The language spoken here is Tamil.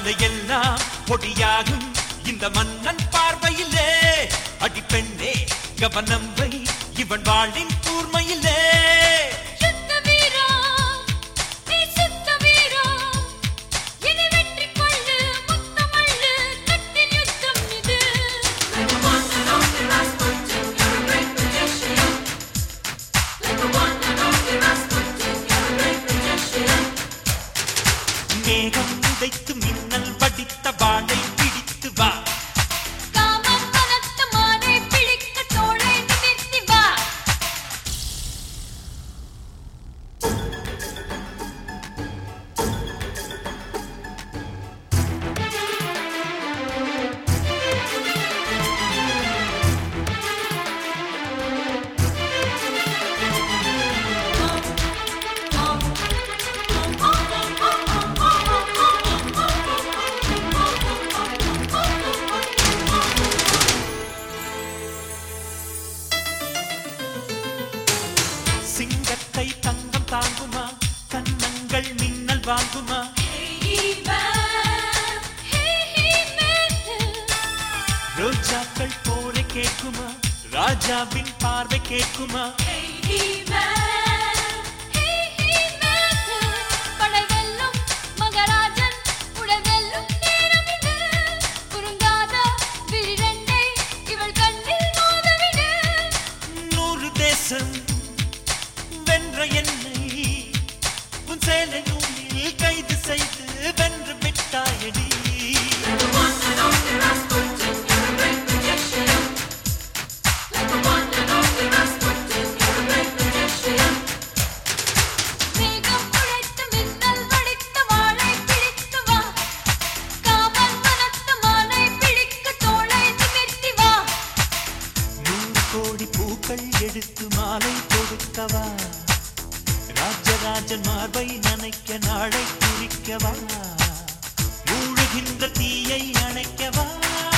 மலையெல்லாம் பொடியாகும் இந்த மன்னன் பார்வையிலே அடிப்பெண்ணே கவனம் வை இவன் வாழின் கூர்மையிலே சுத்த வீரா நீ சுத்த வீரா இனி வெற்றி கொள்ளு முத்தமள்ளு கட்டில் யுத்தம் இது மேகம் உதைத்து மின்னல் வடித்த வாளை பிடித்து வா காமம் வளர்த்த மானை பிடிக்க தோளை நிமிர்த்தி வா சிங்கத்தை தங்கம் தாங்குமா கன்னங்கள் மின்னல் வாங்குமா ரோஜாக்கள் போல கேட்குமா ராஜாவின் பார்வை கேட்குமா படைவெல்லும் மகராஜன் உடவெல்லும் நேரம் இது குறுங்காத விழிரெண்டை இவள் கண்ணில் மோதவிடு நூறு தேசம் வென்ற என்னை உன் சேலை நூலில் கைது செய்து வென்று விட்டாயடி மேகம் உழைத்து மின்னல் வடித்த வாளை பிடித்து வா காமன் மனத்த மானை பிடிக்க தோளை நிமிர்த்தி வா நூறு கோடி பூக்கள் எடுத்து மாலை கொடுக்கவா ராஜராஜன் மார்பை நனைக்க நாளை குறிக்கவா மூழ்கின்ற தீயை அணைக்கவா